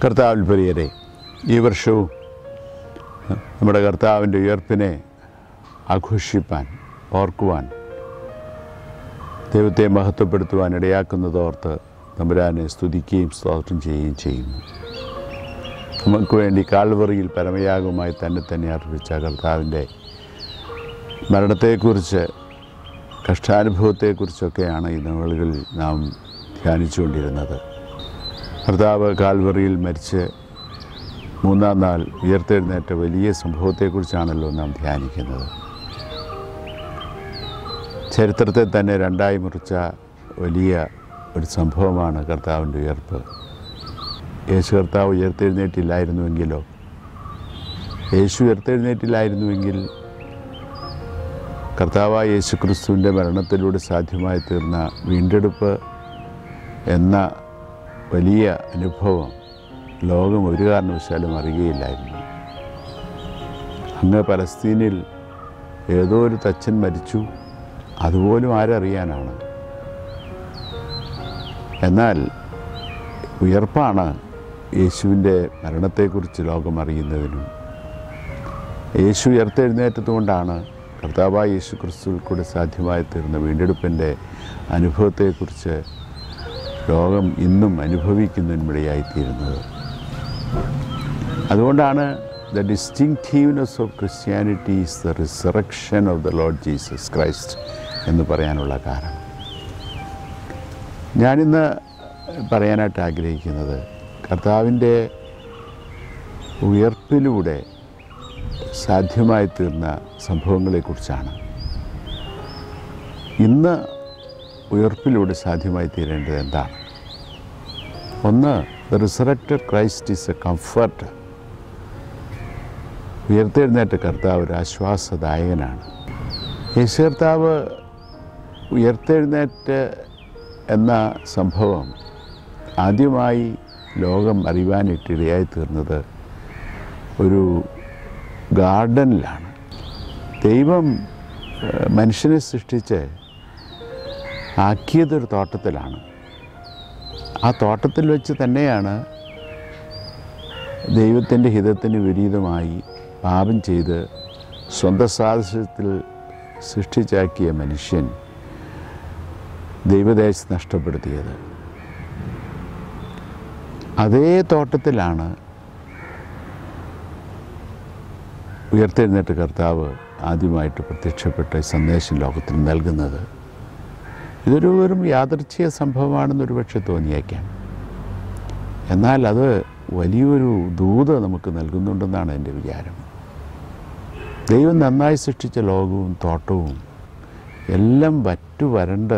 കർത്താവിൽ പ്രിയരെ ഈ വർഷവും നമ്മുടെ കർത്താവിൻ്റെ ഉയർപ്പിനെ ആഘോഷിപ്പാൻ ഓർക്കുവാൻ ദൈവത്തെ മഹത്വപ്പെടുത്തുവാൻ ഇടയാക്കുന്നതോർത്ത് തമ്പുരാനെ സ്തുതിക്കുകയും സ്തോത്രം ചെയ്യുകയും ചെയ്യുന്നു നമുക്ക് വേണ്ടി കാൽവറിയിൽ പരമയാഗമായി തന്നെ തന്നെ അർപ്പിച്ച കർത്താവിൻ്റെ മരണത്തെക്കുറിച്ച് കഷ്ടാനുഭവത്തെക്കുറിച്ചൊക്കെയാണ് ഈ നാളുകളിൽ നാം ധ്യാനിച്ചുകൊണ്ടിരുന്നത് കർത്താവ് കാൽവറിയിൽ മരിച്ച് മൂന്നാം നാൾ ഉയർത്തെഴുന്നേറ്റ വലിയ സംഭവത്തെക്കുറിച്ചാണല്ലോ നാം ധ്യാനിക്കുന്നത് ചരിത്രത്തെ തന്നെ രണ്ടായി മുറിച്ച വലിയ ഒരു സംഭവമാണ് കർത്താവിൻ്റെ ഉയർപ്പ് യേശു കർത്താവ് ഉയർത്തെഴുന്നേറ്റില്ലായിരുന്നുവെങ്കിലോ യേശു ഉയർത്തെഴുന്നേറ്റില്ലായിരുന്നുവെങ്കിൽ കർത്താവായ യേശു ക്രിസ്തുവിൻ്റെ മരണത്തിലൂടെ സാധ്യമായി തീർന്ന വീണ്ടെടുപ്പ് എന്ന വലിയ അനുഭവം ലോകം ഒരു കാരണവശാലും അറിയുകയില്ലായിരുന്നു അങ്ങ് പലസ്തീനിൽ ഏതോ ഒരു തച്ചൻ മരിച്ചു അതുപോലും ആരറിയാനാണ് എന്നാൽ ഉയർപ്പാണ് യേശുവിൻ്റെ മരണത്തെക്കുറിച്ച് ലോകം അറിയുന്നതിനും യേശു ഉയർത്തെഴുന്നേറ്റതുകൊണ്ടാണ് കർത്താവായ യേശു ക്രിസ്തുവിൽ കൂടെ സാധ്യമായി തീർന്ന വീണ്ടെടുപ്പിൻ്റെ അനുഭവത്തെക്കുറിച്ച് ലോകം ഇന്നും അനുഭവിക്കുന്നതിനിടയായിത്തീരുന്നത് അതുകൊണ്ടാണ് the distinctiveness of Christianity is the resurrection of the Lord Jesus Christ എന്ന് പറയാനുള്ള കാരണം ഞാനിന്ന് പറയാനായിട്ട് ആഗ്രഹിക്കുന്നത് കർത്താവിൻ്റെ ഉയർപ്പിലൂടെ സാധ്യമായി തീർന്ന സംഭവങ്ങളെക്കുറിച്ചാണ് ഇന്ന് ഉയർപ്പിലൂടെ സാധ്യമായി തീരേണ്ടത് എന്താണ് ഒന്ന് the resurrected Christ is a comfort ഉയർത്തെഴുന്നേറ്റ കർത്താവ് ഒരു ആശ്വാസദായകനാണ് യേശു കർത്താവ് ഉയർത്തെഴുന്നേറ്റ് എന്ന സംഭവം ആദ്യമായി ലോകം അറിയുവാനിട്ടിടയായി തീർന്നത് ഒരു ഗാർഡനിലാണ് ദൈവം ഏഹ്, മനുഷ്യനെ സൃഷ്ടിച്ച് ആക്കിയതൊരു തോട്ടത്തിലാണ് ആ തോട്ടത്തിൽ വെച്ച് തന്നെയാണ് ദൈവത്തിൻ്റെ ഹിതത്തിന് വിപരീതമായി പാപം ചെയ്ത് സ്വന്തം സാദൃശ്യത്തിൽ സൃഷ്ടിച്ചാക്കിയ മനുഷ്യൻ ദൈവദേശം നഷ്ടപ്പെടുത്തിയത് അതേ തോട്ടത്തിലാണ് ഉയർത്തെഴുന്നേറ്റ് കർത്താവ് ആദ്യമായിട്ട് പ്രത്യക്ഷപ്പെട്ട ഈ സന്ദേശം ലോകത്തിന് നൽകുന്നത് ഇതൊരു വെറും യാദർച്ഛിക സംഭവമാണെന്നൊരു പക്ഷെ തോന്നിയേക്കാം എന്നാൽ അത് വലിയൊരു ദൂത നമുക്ക് നൽകുന്നുണ്ടെന്നാണ് എൻ്റെ വിചാരം ദൈവം നന്നായി സൃഷ്ടിച്ച ലോകവും തോട്ടവും എല്ലാം വറ്റു വരണ്ട്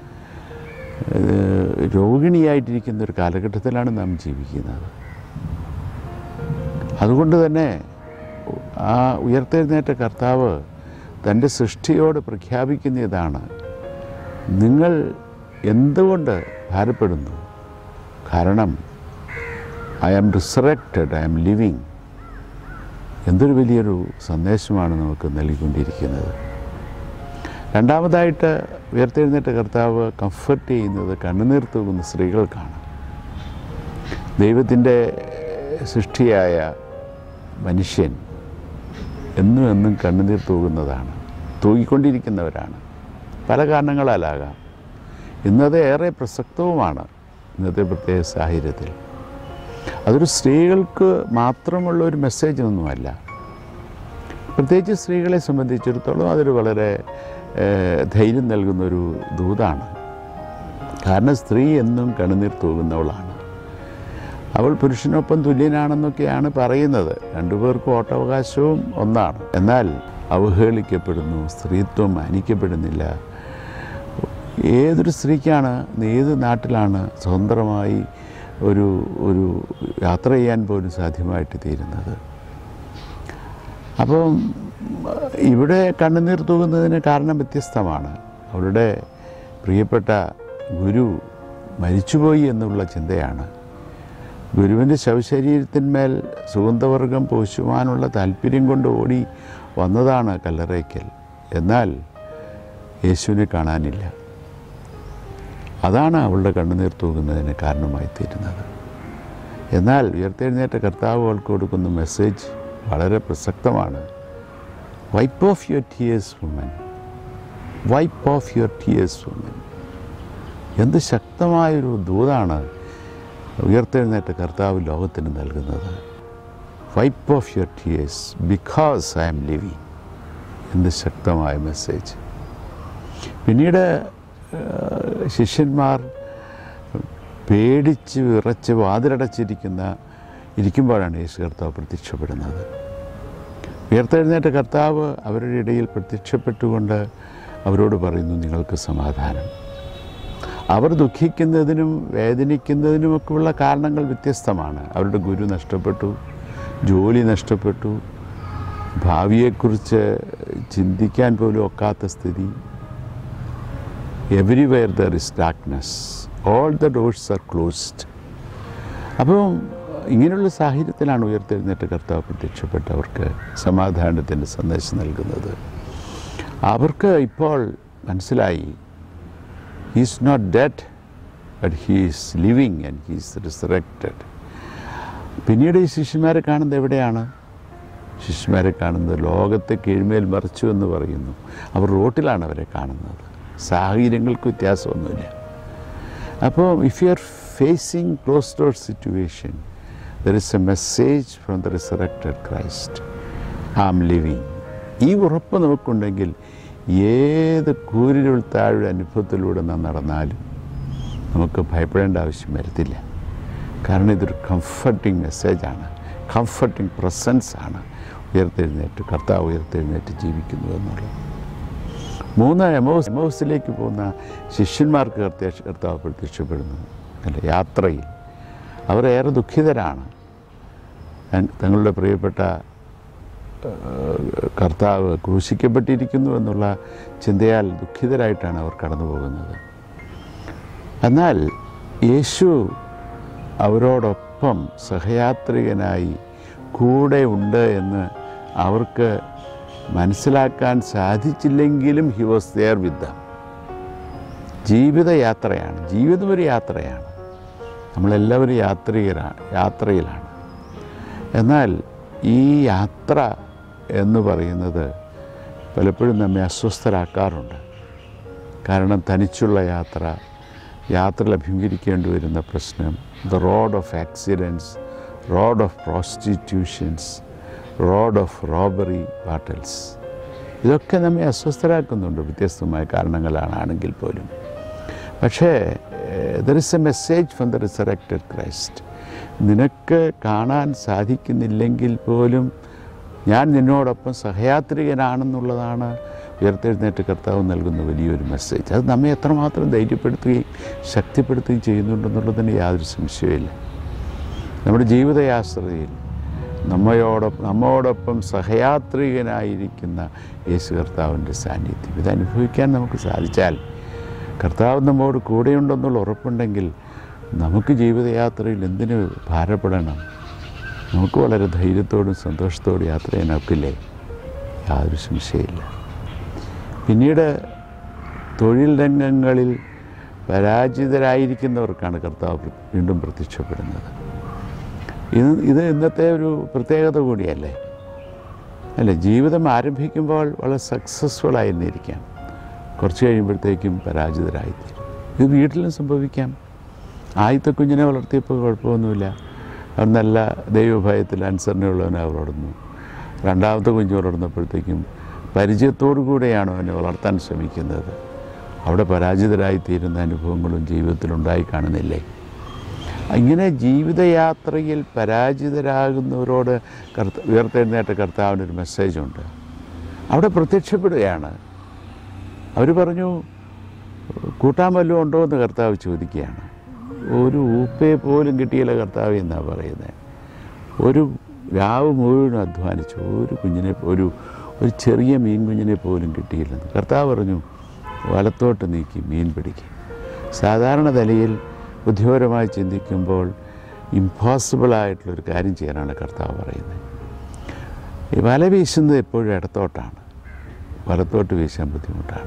ഏഹ്, രോഗിണിയായിട്ടിരിക്കുന്ന ഒരു കാലഘട്ടത്തിലാണ് നാം ജീവിക്കുന്നത് അതുകൊണ്ട് തന്നെ ആ ഉയർത്തെഴുന്നേറ്റ കർത്താവ് തൻ്റെ സൃഷ്ടിയോട് പ്രഖ്യാപിക്കുന്ന ഇതാണ് നിങ്ങൾ എന്തുകൊണ്ട് ഭാരപ്പെടുന്നു കാരണം I am resurrected I am living എന്തൊരു വലിയൊരു സന്ദേശമാണ് നമുക്ക് നൽകിക്കൊണ്ടിരിക്കുന്നത് രണ്ടാമതായിട്ട് ഉയർത്തെഴുന്നേറ്റ കർത്താവ് കംഫർട്ട് ചെയ്യുന്നത് കണ്ണുനീർ തൂകുന്ന സ്ത്രീകൾക്കാണ് ദൈവത്തിൻ്റെ സൃഷ്ടിയായ മനുഷ്യൻ എന്നും എന്നും കണ്ണുനീർ തൂകുന്നതാണ് തൂകിക്കൊണ്ടിരിക്കുന്നവരാണ് പല കാരണങ്ങളാലാകാം ഇന്നത് ഏറെ പ്രസക്തവുമാണ് ഇന്നത്തെ പ്രത്യേക സാഹചര്യത്തിൽ അതൊരു സ്ത്രീകൾക്ക് മാത്രമുള്ള ഒരു മെസ്സേജ് ഒന്നുമല്ല പ്രത്യേകിച്ച് സ്ത്രീകളെ സംബന്ധിച്ചിടത്തോളം അതൊരു വളരെ ഏഹ്, ധൈര്യം നൽകുന്നൊരു ദൂതാണ് കാരണം സ്ത്രീ എന്നും കണ്ണുനീർ തൂകുന്നവളാണ് അവൾ പുരുഷനൊപ്പം തുല്യനാണെന്നൊക്കെയാണ് പറയുന്നത് രണ്ടുപേർക്കും വോട്ടവകാശവും ഒന്നാണ് എന്നാൽ അവഹേളിക്കപ്പെടുന്നു സ്ത്രീത്വം മാനിക്കപ്പെടുന്നില്ല ഏതൊരു സ്ത്രീക്കാണ് ഇന്ന് ഏത് നാട്ടിലാണ് സ്വതന്ത്രമായി ഒരു ഒരു യാത്ര ചെയ്യാൻ പോലും സാധ്യമായിട്ട് തീരുന്നത് അപ്പം ഇവിടെ കണ്ണുനീർ തൂകുന്നതിന് കാരണം വ്യത്യസ്തമാണ് അവളുടെ പ്രിയപ്പെട്ട ഗുരു മരിച്ചുപോയി എന്നുള്ള ചിന്തയാണ് ഗുരുവിൻ്റെ ശവശരീരത്തിന്മേൽ സുഗന്ധവർഗം പൂശുവാനുള്ള താല്പര്യം കൊണ്ട് ഓടി വന്നതാണ് കല്ലറയ്ക്കൽ എന്നാൽ യേശുവിനെ കാണാനില്ല അതാണ് അവളുടെ കണ്ണുനീർ തൂകുന്നതിന് കാരണമായി തീരുന്നത് എന്നാൽ ഉയർത്തെഴുന്നേറ്റ കർത്താവുകൾക്ക് കൊടുക്കുന്ന മെസ്സേജ് വളരെ പ്രസക്തമാണ് wipe off your tears woman wipe off your tears woman എന്ത് ശക്തമായൊരു ദൂതാണ് ഉയർത്തെഴുന്നേറ്റ കർത്താവ് ലോകത്തിന് നൽകുന്നത് wipe off your tears because I'm living എന്ത് ശക്തമായ മെസ്സേജ് പിന്നീട് ഏഹ്, ശിഷ്യന്മാർ പേടിച്ച് വിറച്ച് വാതിലടച്ചിരിക്കുന്ന ഇരിക്കുമ്പോഴാണ് യേശു കർത്താവ് പ്രത്യക്ഷപ്പെടുന്നത് ഉയർത്തെഴുന്നേറ്റ കർത്താവ് അവരുടെ ഇടയിൽ പ്രത്യക്ഷപ്പെട്ടുകൊണ്ട് അവരോട് പറയുന്നു നിങ്ങൾക്ക് സമാധാനം അവർ ദുഃഖിക്കുന്നതിനും വേദനിക്കുന്നതിനുമൊക്കെയുള്ള കാരണങ്ങൾ വ്യത്യസ്തമാണ് അവരുടെ ഗുരു നഷ്ടപ്പെട്ടു ജോലി നഷ്ടപ്പെട്ടു ഭാവിയെക്കുറിച്ച് ചിന്തിക്കാൻ പോലും ഒക്കാത്ത സ്ഥിതി everywhere there is darkness all the doors are closed അപ്പം ഇങ്ങനെയുള്ള സാഹചര്യത്തിലാണ് ഉയർത്തെഴുന്നേറ്റ കർത്താവ് പ്രത്യക്ഷപ്പെട്ട് അവർക്ക് സമാധാനത്തിൻ്റെ സന്ദേശം നൽകുന്നത് അവർക്ക് ഇപ്പോൾ മനസ്സിലായി he's not dead but he's living and he's resurrected പിന്നീട് ഈ ശിഷ്യന്മാരെ കാണുന്നത് എവിടെയാണ് ശിഷ്യന്മാരെ കാണുന്നത് ലോകത്തെ കീഴ്മേൽ മറിച്ചു എന്ന് പറയുന്നു അവർ റോട്ടിലാണ് അവരെ കാണുന്നത് സാഹചര്യങ്ങൾക്ക് വ്യത്യാസമൊന്നുമില്ല അപ്പോൾ if you are facing close door situation there is a message from the resurrected Christ I am living ഈ ഉറപ്പ് നമുക്കുണ്ടെങ്കിൽ ഏത് കൂരിരുൾ താഴെ അനുഭവത്തിലൂടെ നാം നടന്നാലും നമുക്ക് ഭയപ്പെടേണ്ട ആവശ്യം വരത്തില്ല കാരണം ഇതൊരു കംഫർട്ടിങ് മെസ്സേജാണ് കംഫർട്ടിങ് പ്രസൻസ് ആണ് ഉയർത്തെഴുന്നേറ്റ് കർത്താവ് ഉയർത്തെഴുന്നേറ്റ് ജീവിക്കുന്നു എന്നുള്ളത് മൂന്ന് എമോസ് എമോസിലേക്ക് പോകുന്ന ശിഷ്യന്മാർക്ക് കർത്തേഷ കർത്താവ് പ്രത്യക്ഷപ്പെടുന്നു അല്ല യാത്രയിൽ അവർ ഏറെ ദുഃഖിതരാണ് തൻ- തങ്ങളുടെ പ്രിയപ്പെട്ട ഏഹ്, കർത്താവ് ക്രൂശിക്കപ്പെട്ടിരിക്കുന്നു എന്നുള്ള ചിന്തയാൽ ദുഃഖിതരായിട്ടാണ് അവർ കടന്നു പോകുന്നത് എന്നാൽ യേശു അവരോടൊപ്പം സഹയാത്രികനായി കൂടെ ഉണ്ട് എന്ന് അവർക്ക് മനസ്സിലാക്കാൻ സാധിച്ചില്ലെങ്കിലും he was there with them ജീവിതയാത്രയാണ് ജീവിതം ഒരു യാത്രയാണ് നമ്മളെല്ലാവരും യാത്രികരാണ് യാത്രയിലാണ് എന്നാൽ ഈ യാത്ര എന്ന് പറയുന്നത് പലപ്പോഴും നമ്മെ അസ്വസ്ഥരാക്കാറുണ്ട് കാരണം തനിച്ചുള്ള യാത്ര യാത്രയിൽ അഭിമുഖീകരിക്കേണ്ടി വരുന്ന പ്രശ്നം the road of accidents road of prostitutions road of robbery battles ഇതൊക്കെ നമ്മെ അസ്വസ്ഥരാക്കുന്നുണ്ട് വ്യത്യസ്തമായ കാരണങ്ങളാണ് ആണെങ്കിൽ പോലും പക്ഷേ there is a message from the resurrected Christ നിനക്ക് കാണാൻ സാധിക്കുന്നില്ലെങ്കിൽ പോലും ഞാൻ നിന്നോടൊപ്പം സഹയാത്രികനാണെന്നുള്ളതാണ് ഉയർത്തെഴുന്നേറ്റ കർത്താവ് നൽകുന്ന വലിയൊരു മെസ്സേജ് അത് നമ്മെ എത്രമാത്രം ധൈര്യപ്പെടുത്തുകയും ശക്തിപ്പെടുത്തുകയും ചെയ്യുന്നുണ്ടെന്നുള്ളതിന് യാതൊരു സംശയമില്ല നമ്മുടെ ജീവിതയാത്രയിൽ നമ്മയോടൊപ്പം നമ്മോടൊപ്പം സഹയാത്രികനായിരിക്കുന്ന യേശു കർത്താവിൻ്റെ സാന്നിധ്യം ഇത് അനുഭവിക്കാൻ നമുക്ക് സാധിച്ചാൽ കർത്താവ് നമ്മോട് കൂടെയുണ്ടെന്നുള്ള ഉറപ്പുണ്ടെങ്കിൽ നമുക്ക് ജീവിതയാത്രയിൽ എന്തിനു ഭാരപ്പെടണം നമുക്ക് വളരെ ധൈര്യത്തോടും സന്തോഷത്തോടും യാത്ര ചെയ്യാൻ ഒക്കില്ലേ യാതൊരു സംശയമില്ല പിന്നീട് തൊഴിൽ രംഗങ്ങളിൽ പരാജിതരായിരിക്കുന്നവർക്കാണ് കർത്താവ് പ്ര- വീണ്ടും പ്രത്യക്ഷപ്പെടുന്നത് ഇത് ഇത് ഇന്നത്തെ ഒരു പ്രത്യേകത കൂടിയല്ലേ അല്ലേ ജീവിതം ആരംഭിക്കുമ്പോൾ വളരെ സക്സസ്ഫുൾ ആയിരുന്നിരിക്കാം കുറച്ച് കഴിയുമ്പോഴത്തേക്കും പരാജിതരായിത്തീരും ഇത് വീട്ടിലും സംഭവിക്കാം ആദ്യത്തെ കുഞ്ഞിനെ വളർത്തിയപ്പോൾ കുഴപ്പമൊന്നുമില്ല അവൻ നല്ല ദൈവഭയത്തിൽ അനുസരണയുള്ളവനായി വളർന്നു രണ്ടാമത്തെ കുഞ്ഞ് വളർന്നപ്പോഴത്തേക്കും പരിചയത്തോടു കൂടെയാണ് അവനെ വളർത്താൻ ശ്രമിക്കുന്നത് അവിടെ പരാജിതരായിത്തീരുന്ന അനുഭവങ്ങളും ജീവിതത്തിലുണ്ടായി കാണുന്നില്ലേ ഇങ്ങനെ ജീവിതയാത്രയിൽ പരാജിതരാകുന്നവരോട് കർത്ത ഉയർത്തെഴുന്നേറ്റ കർത്താവിനൊരു മെസ്സേജുണ്ട് അവിടെ പ്രത്യക്ഷപ്പെടുകയാണ് അവർ പറഞ്ഞു കൂട്ടാൻ വല്ലതും ഉണ്ടോ എന്ന് കർത്താവ് ചോദിക്കുകയാണ് ഒരു ഊപ്പയെ പോലും കിട്ടിയില്ല കർത്താവ് എന്നാണ് പറയുന്നത് ഒരു രാവ് മുഴുവൻ അധ്വാനിച്ചു ഒരു കുഞ്ഞിനെ ഒരു ഒരു ചെറിയ മീൻ കുഞ്ഞിനെ പോലും കിട്ടിയില്ലെന്ന് കർത്താവ് പറഞ്ഞു വലത്തോട്ട് നീക്കി മീൻ പിടിക്കും സാധാരണ നിലയിൽ ബുദ്ധിപരമായി ചിന്തിക്കുമ്പോൾ ഇമ്പോസിബിളായിട്ടുള്ളൊരു കാര്യം ചെയ്യാനാണ് കർത്താവ് പറയുന്നത് ഈ വല വീശുന്നത് എപ്പോഴും ഇടത്തോട്ടാണ് വലത്തോട്ട് വീശാൻ ബുദ്ധിമുട്ടാണ്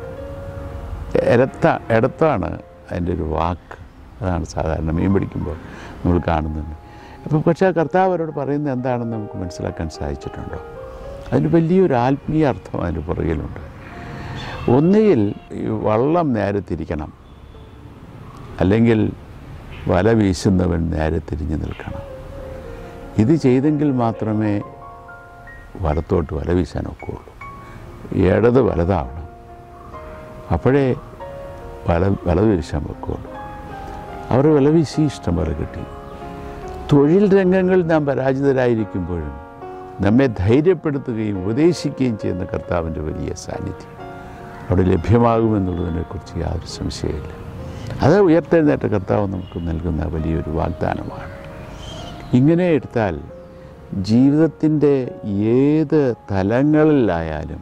ഇടത്ത ഇടത്താണ് അതിൻ്റെ ഒരു വാക്ക് അതാണ് സാധാരണ മീൻ പിടിക്കുമ്പോൾ നമ്മൾ കാണുന്നുണ്ട് അപ്പം പക്ഷേ കർത്താവ് അവരോട് പറയുന്നത് എന്താണെന്ന് നമുക്ക് മനസ്സിലാക്കാൻ സാധിച്ചിട്ടുണ്ടോ അതിന് വലിയൊരു ആത്മീയ അർത്ഥം അതിന് പുറകിലുണ്ട് ഒന്നുകിൽ ഈ വള്ളം നേരെ തിരിക്കണം അല്ലെങ്കിൽ വല വീശുന്നവൻ നേരെ തിരിഞ്ഞു നിൽക്കണം ഇത് ചെയ്തെങ്കിൽ മാത്രമേ വലത്തോട്ട് വല വീശാൻ ഒക്കുകയുള്ളൂ ഇടത് വലതാവണം അപ്പോഴേ വല വലത് വീശാൻ വെക്കുകയുള്ളൂ അവർ വല വീശി ഇഷ്ടം പോലെ കിട്ടി തൊഴിൽ രംഗങ്ങളിൽ നാം പരാജിതരായിരിക്കുമ്പോഴും നമ്മെ ധൈര്യപ്പെടുത്തുകയും ഉപദേശിക്കുകയും ചെയ്യുന്ന കർത്താവിൻ്റെ വലിയ സാന്നിധ്യം അവിടെ ലഭ്യമാകുമെന്നുള്ളതിനെക്കുറിച്ച് യാതൊരു സംശയമില്ല അത് ഉയർത്തെഴുന്നേറ്റ കർത്താവ് നമുക്ക് നൽകുന്ന വലിയൊരു വാഗ്ദാനമാണ് ഇങ്ങനെ എടുത്താൽ ജീവിതത്തിൻ്റെ ഏത് തലങ്ങളിലായാലും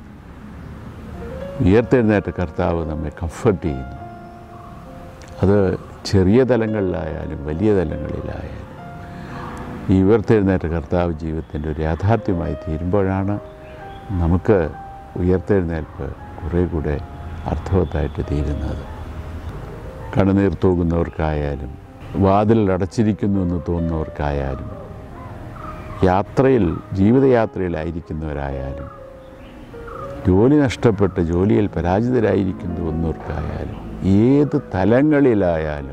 ഉയർത്തെഴുന്നേറ്റ കർത്താവ് നമ്മെ കംഫർട്ട് ചെയ്യുന്നു അത് ചെറിയ തലങ്ങളിലായാലും വലിയ തലങ്ങളിലായാലും ഈ ഉയർത്തെഴുന്നേറ്റ കർത്താവ് ജീവിതത്തിൻ്റെ ഒരു യാഥാർത്ഥ്യമായി തീരുമ്പോഴാണ് നമുക്ക് ഉയർത്തെഴുന്നേൽപ്പ് കുറേ കൂടെ അർത്ഥവത്തായിട്ട് തീരുന്നത് കണ്ണുനീർ തൂകുന്നവർക്കായാലും വാതിൽ അടച്ചിരിക്കുന്നു എന്ന് തോന്നുന്നവർക്കായാലും യാത്രയിൽ ജീവിതയാത്രയിലായിരിക്കുന്നവരായാലും ജോലി നഷ്ടപ്പെട്ട് ജോലിയിൽ പരാജിതരായിരിക്കുന്നു എന്നവർക്കായാലും ഏത് തലങ്ങളിലായാലും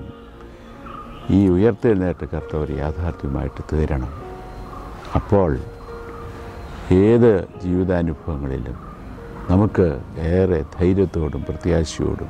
ഈ ഉയർത്തെഴുന്നേറ്റ കർത്താവ് ഒരു യാഥാർത്ഥ്യമായിട്ട് തീരണം അപ്പോൾ ഏത് ജീവിതാനുഭവങ്ങളിലും നമുക്ക് ഏറെ ധൈര്യത്തോടും പ്രത്യാശയോടും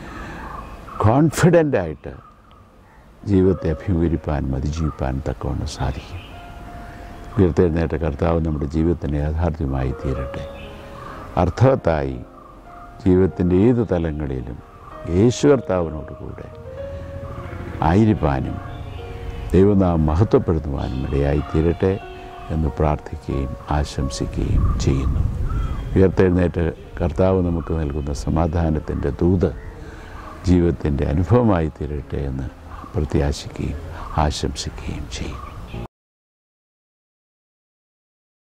കോൺഫിഡൻ്റായിട്ട് ജീവിതത്തെ അഭിമുഖീകരിപ്പാനും അതിജീവിപ്പാനും തക്കവണ്ണം സാധിക്കും ഉയർത്തെഴുന്നേറ്റ കർത്താവ് നമ്മുടെ ജീവിതത്തിൻ്റെ യാഥാർത്ഥ്യമായി തീരട്ടെ അർത്ഥവത്തായി ജീവിതത്തിൻ്റെ ഏത് തലങ്ങളിലും യേശു കർത്താവിനോട് കൂടെ ആയിരിക്കാനും ദൈവനാം മഹത്വപ്പെടുത്തുവാനും ഇടയായി തീരട്ടെ എന്ന് പ്രാർത്ഥിക്കുകയും ആശംസിക്കുകയും ചെയ്യുന്നു ഉയർത്തെഴുന്നേറ്റ് കർത്താവ് നമുക്ക് നൽകുന്ന സമാധാനത്തിൻ്റെ ദൂത് ജീവിതത്തിൻ്റെ അനുഭവമായി തീരട്ടെ എന്ന് പ്രത്യാശിക്കുകയും ആശംസിക്കുകയും ചെയ്യും